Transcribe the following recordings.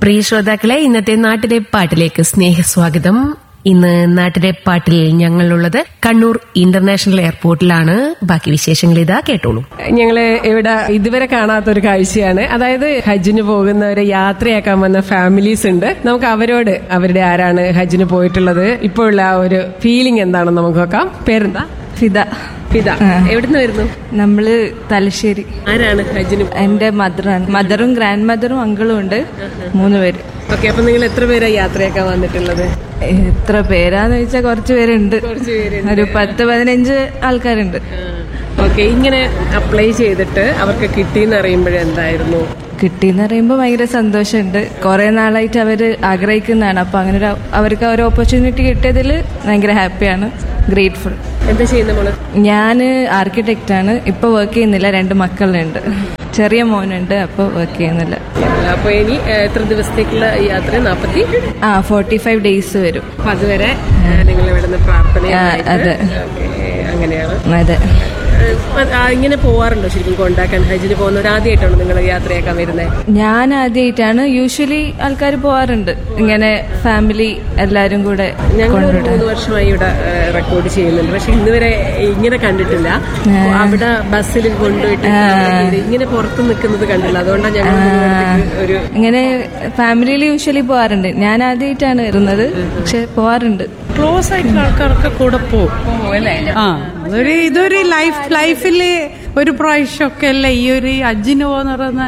പ്രിയ ശ്രോതാക്കളെ ഇന്നത്തെ നാട്ടിലെ പാട്ടിലേക്ക് സ്നേഹസ്വാഗതം ഇന്ന് നാട്ടിലെ പാട്ടിൽ ഞങ്ങളുള്ളത് കണ്ണൂർ ഇന്റർനാഷണൽ എയർപോർട്ടിലാണ് ബാക്കി വിശേഷങ്ങൾ ഇതാ കേട്ടോളൂ ഞങ്ങള് ഇവിടെ ഇതുവരെ കാണാത്ത ഒരു കാഴ്ചയാണ് അതായത് ഹജ്ജിന് പോകുന്നവരെ യാത്രയാക്കാൻ വന്ന ഫാമിലീസ് ഉണ്ട് നമുക്ക് അവരോട് അവരുടെ ആരാണ് ഹജ്ജിന് പോയിട്ടുള്ളത് ഇപ്പോഴുള്ള ആ ഒരു ഫീലിംഗ് എന്താണെന്ന് നമുക്ക് നോക്കാം പേരെന്താ ഫിദ പിത എവിടുന്ന് വരുന്നു നമ്മള് തലശ്ശേരി ആരാണ് ഹജ്ജിന് എന്റെ മദറാണ് മദറും ഗ്രാൻഡ് മദറും അങ്കിളും ഉണ്ട് മൂന്ന് പേര് ഓക്കെ അപ്പൊ നിങ്ങൾ എത്ര പേരാ യാത്രയാക്കാൻ വന്നിട്ടുള്ളത് എത്ര പേരാന്ന് ചോദിച്ചാൽ കുറച്ച് പേരുണ്ട് ഒരു പത്ത് പതിനഞ്ച് ആൾക്കാരുണ്ട് ഓക്കെ ഇങ്ങനെ അപ്ലൈ ചെയ്തിട്ട് അവർക്ക് കിട്ടിയെന്ന് അറിയുമ്പോഴേ എന്തായിരുന്നു കിട്ടിയെന്ന് പറയുമ്പോൾ ഭയങ്കര സന്തോഷമുണ്ട് കുറെ നാളായിട്ട് അവർ ആഗ്രഹിക്കുന്നതാണ് അപ്പൊ അങ്ങനെ ഒരു അവർക്ക് ആ ഒരു ഓപ്പർച്യൂണിറ്റി കിട്ടിയതിൽ ഭയങ്കര ഹാപ്പിയാണ് ഗ്രേറ്റ്ഫുൾ എന്താ ചെയ്യുന്ന മോള് ഞാൻ ആർക്കിടെക്റ്റ് ആണ് ഇപ്പൊ വർക്ക് ചെയ്യുന്നില്ല രണ്ട് മക്കളുണ്ട് ചെറിയ മോനുണ്ട് അപ്പോൾ വർക്ക് ചെയ്യുന്നില്ല അപ്പൊ ഇനി ഏഹ്, എത്ര ദിവസത്തേക്കുള്ള യാത്ര നാപ്പത്തി ആ ഫോർട്ടി ഫൈവ് ഡേയ്സ് വരും അപ്പൊ അതുവരെ ഏഹ്, നിങ്ങൾ ഇവിടുന്ന് പ്രാർത്ഥന ആ, അതെ. അങ്ങനെയാണ് അതെ ഏഹ്, അത് ആ, ഇങ്ങനെ പോവാറുണ്ടോ ശരിക്കും കൊണ്ടാക്കാൻ ഹജ്ജിന് പോകുന്നവർ ആദ്യമായിട്ടാണോ നിങ്ങൾ യാത്രയാക്കാൻ വരുന്നത് ഞാൻ ആദ്യമായിട്ടാണ് യൂഷ്വലി ആൾക്കാർ പോവാറുണ്ട് ഇങ്ങനെ ഫാമിലി എല്ലാരും കൂടെ ഞങ്ങൾ ഒരു കൊണ്ടുവിടാൻ മൂന്ന് വർഷമായി ഇവിടെ ഏഹ്, റെക്കോർഡ് ചെയ്യുന്നുണ്ട് പക്ഷെ ഇന്നുവരെ ഇങ്ങനെ കണ്ടിട്ടില്ല അവിടെ ബസ്സിൽ കൊണ്ടുപോയിട്ട് ഇങ്ങനെ പുറത്ത് നിൽക്കുന്നത് കണ്ടില്ല അതുകൊണ്ടാണ് ഞങ്ങൾ നിങ്ങളുടെ ഒരു ഇങ്ങനെ ഫാമിലിയിൽ യൂഷ്വലി പോവാറുണ്ട് ഞാൻ ആദ്യമായിട്ടാണ് വരുന്നത് പക്ഷെ പോവാറുണ്ട് ക്ലോസ് ആയിട്ടുള്ള ആൾക്കാർക്ക് കൂടെ പോകും ആ അതൊരു ഇതൊരു ലൈഫ് ലൈഫില് ഒരു പ്രാവശ്യമൊക്കെ അല്ലേ ഈ ഒരു അജ്ജിന് പോകുന്ന പറയുന്ന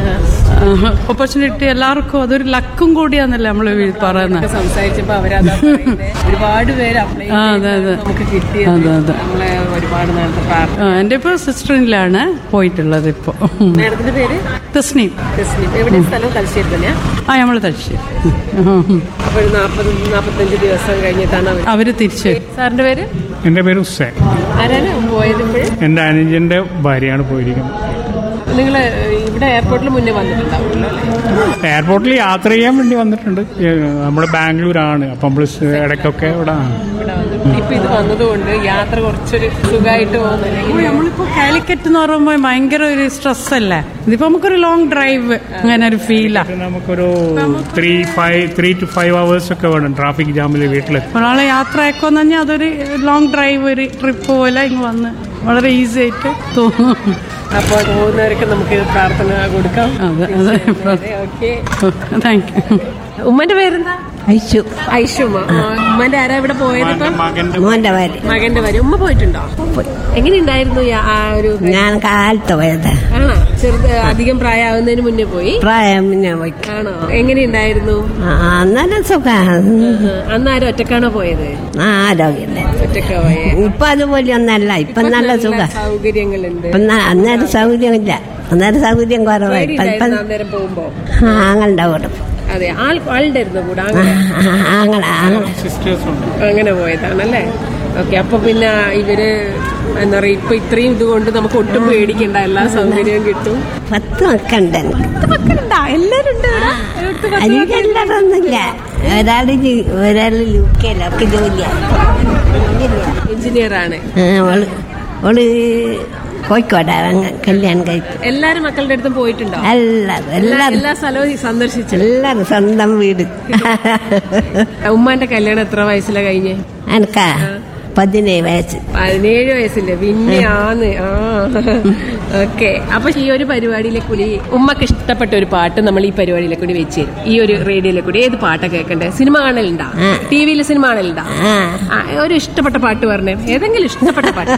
ഓപ്പർച്യൂണിറ്റി എല്ലാവർക്കും അതൊരു ലക്കും കൂടിയാന്നല്ലേ നമ്മൾ പറയുന്നത് സംസാരിച്ചപ്പോ അവരതാ പറയുന്നത്. ഒരുപാട് പേര് അപ്ലൈ ആ, അതെ, അതെ. നമുക്ക് കിട്ടിയത് അതെ, അതെ. നമ്മളെ ഒരുപാട് നേരത്തെ പ്രാർത്ഥന ആ, എൻ്റെ ഇപ്പോൾ സിസ്റ്ററിലാണ് പോയിട്ടുള്ളത് ഇപ്പോൾ മാഡത്തിന്റെ പേര് തസ്നീം തസ്ലീം എവിടെ സ്ഥലം തലശ്ശേരി തന്നെയാ ആ നമ്മൾ തലശ്ശേരി അപ്പൊ ഒരു നാപ്പത് നാപ്പത്തഞ്ച് ദിവസം കഴിഞ്ഞിട്ടാണ് അവർ അവര് തിരിച്ച് സാറിന്റെ പേര് എൻ്റെ പേര് ഹുസൈൻ ആരാണ് പോയത് ഇപ്പോഴും എൻ്റെ അനുജൻ്റെ ഭാര്യയാണ് പോയിരിക്കുന്നത് നിങ്ങൾ ഇവിടെ എയർപോർട്ടിൽ മുന്നേ വന്നിട്ടുണ്ടാവുമല്ലോ അല്ലേ എയർപോർട്ടിൽ യാത്ര ചെയ്യാൻ വേണ്ടി വന്നിട്ടുണ്ട് നമ്മൾ ബാംഗ്ലൂരാണ് അപ്പം നമ്മൾ ഇടയ്ക്കൊക്കെ ഇവിടെ ആണ്. ഇവിടെ വന്നിട്ട് ഇപ്പൊ ഇത് വന്നതുകൊണ്ട് യാത്ര കുറച്ചൊരു സുഖമായിട്ട് പോകുന്നില്ല നമ്മളിപ്പോ കാലിക്കറ്റ് എന്ന് പറയുമ്പോൾ ഭയങ്കര ഒരു സ്ട്രെസ് അല്ലേ ഇതിപ്പോ നമുക്കൊരു ലോങ് ഡ്രൈവ് അങ്ങനെ ഒരു ഫീലാ ഇത് നമുക്കൊരു three five three to five hours ഒക്കെ വേണം ട്രാഫിക് ജാമിൽ വീട്ടിലെത്തി ഒരാളെ യാത്ര ആക്കുമെന്ന് പറഞ്ഞാൽ അതൊരു ലോങ് ഡ്രൈവ് ഒരു ട്രിപ്പ് പോലെ ഇങ്ങ് വന്ന് വളരെ ഈസി ആയിട്ട് തോന്നും അപ്പോൾ പോകുന്നവരൊക്കെ നമുക്ക് പ്രാർത്ഥന കൊടുക്കാം അതെ അതെ ഓക്കെ താങ്ക് യു ഉമ്മന്റെ പേരെന്താ അയച്ചു ഐഷുമ്മ ഉമ്മന്റെ ആരാ ഇവിടെ പോയത് ഇപ്പം മകൻ്റെ മോന്റെ പേര് മകന്റെ വരെ ഉമ്മ പോയിട്ടുണ്ടോ എങ്ങനെയുണ്ടായിരുന്നു യാ- ആ ഒരു ഞാൻ കാലത്ത് പോയത് ആണോ ചെറുത് അധികം പ്രായമാവുന്നതിന് മുന്നേ പോയി പ്രായം പിന്നെ പോയി ആണോ എങ്ങനെയുണ്ടായിരുന്നു ആ, നല്ല സുഖമാണ് അന്ന് ആരും ഒറ്റക്കാണോ പോയത് ആരോഗ്യം ഒറ്റക്കാ പോയേ ഇപ്പൊ അതുപോലെ ഒന്നല്ല ഇപ്പൊ നല്ല സുഖ സൗകര്യങ്ങളുണ്ട് ഇപ്പൊ ന- അന്നേരം സൗകര്യമില്ല അന്നേരം സൗകര്യം കുറവായി ഇപ്പൊ ഇപ്പൊ പേടിയുണ്ടായിരുന്നു അന്നേരം പോകുമ്പോ ആങ്ങളുടെ കൂടെ അതെ ആൾ ആളുണ്ടായിരുന്നു കൂടെ ആ, അങ്ങനെ ആ, ആങ്ങള ആങ്ങള സിസ്റ്റേഴ്സുണ്ട് അങ്ങനെ പോയതാണല്ലേ ഓക്കെ അപ്പൊ പിന്നെ ഇവര് എന്താ പറയാ ഇപ്പൊ ഇത്രയും ഇതുകൊണ്ട് നമുക്ക് ഒട്ടും പേടിക്കണ്ട എല്ലാ സൗകര്യവും കിട്ടും പത്ത് മക്കളുണ്ട് എനിക്ക് മക്കളുണ്ടാ എല്ലാരും ഉണ്ട് ഇവിടെ? എനിക്കെല്ലാതൊന്നുമില്ല ഒരാള് ജി- ഒരാള് യു കെയില ഒക്കെ ജോലിയാണ് എഞ്ചിനീയർ ആണ് ആ, ഓള് ഓള് കോഴിക്കോടാണ് അങ്ങ് കല്യാണം കഴിച്ചു എല്ലാരും മക്കളുടെ അടുത്തും പോയിട്ടുണ്ടോ എല്ലാരും എല്ലാ എല്ലാരും എല്ലാ സ്ഥലവും സന്ദർശിച്ചു എല്ലാരും സ്വന്തം വീട് ഉമ്മാന്റെ കല്യാണം എത്ര വയസ്സിലാ കഴിഞ്ഞ് എനക്കാ പതിനേഴ് വയസ്സ് പതിനേഴ് വയസ്സില്ലേ പിന്നെ ആന്ന് ആ ഓക്കെ അപ്പൊ ഈ ഒരു പരിപാടിയിലെ കൂടി ഉമ്മക്ക് ഇഷ്ടപ്പെട്ട ഒരു പാട്ട് നമ്മൾ ഈ പരിപാടിയിലെ കൂടി വെച്ച് തരും ഈ ഒരു റേഡിയോയിലെ കൂടി ഏത് പാട്ടാ കേൾക്കണ്ടേ സിനിമ കാണലുണ്ടാ ടി വിയിൽ സിനിമ കാണലുണ്ടാ ആ ആ, ഒരു ഇഷ്ടപ്പെട്ട പാട്ട് പറഞ്ഞേ ഏതെങ്കിലും ഇഷ്ടപ്പെട്ട പാട്ട്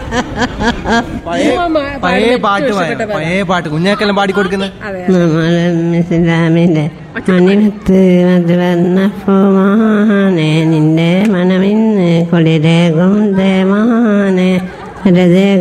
ഉമ്മ പാടുന്ന പഴയ ഏറ്റവും പാട്ട് ഇഷ്ടപ്പെട്ട പാട്ട്. പഴയ പാട്ട് കുഞ്ഞാക്കെല്ലാം പാടിക്കൊടുക്കുന്നത് അതെ ഇസ്ലാമിന്റെ മണിമത്ത് മധുവന്ന പൂമാനെ നിന്റെ മനമിന്ന് കുളിരേകും ദേവാനെ രതേ